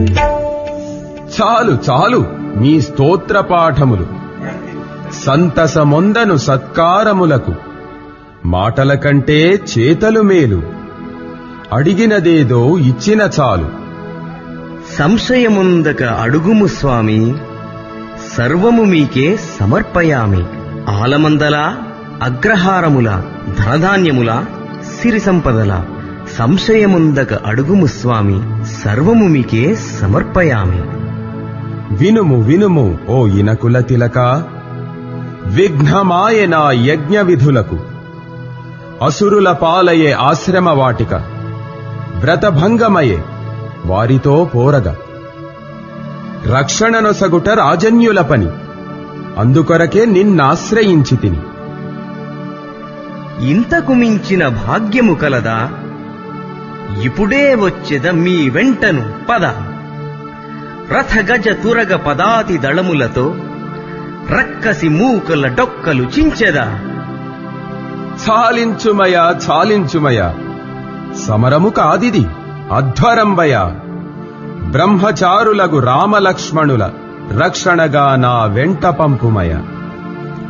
చాలు చాలు మీ స్తోత్ర పాఠములు సంతసమొందను సత్కారములకు మాటల కంటే చేతలు మేలు అడిగినదేదో ఇచ్చిన చాలు సంశయముందక అడుగుము స్వామి సర్వము మీకే సమర్పయామి ఆలమందల అగ్రహారముల ధనధాన్యముల సిరి సంపదల సంశయముందక అడుగుము స్వామి సర్వము మీకే సమర్పయామి వినుము వినుము ఓ ఇనకుల తిలక విఘ్నమాయన యజ్ఞ విధులకు అసురుల పాలయే ఆశ్రమ వాటిక వ్రతభంగమయే వారితో పోరగ రక్షణనొసగుట రాజన్యుల పని అందుకొరకే నిన్నాశ్రయించి తిని ఇంతకు మించిన భాగ్యము కలదా ఇప్పుడే వచ్చెద మీ వెంటను పద రథ గజ తురగ పదాతి దళములతో రక్కసి మూకల డొక్కలు చించెదా చాలించుమయ చాలించుమయ సమరము కాదిది అధ్వరంబయ బ్రహ్మచారులగు రామలక్ష్మణుల రక్షణగా నా వెంట పంపుమయ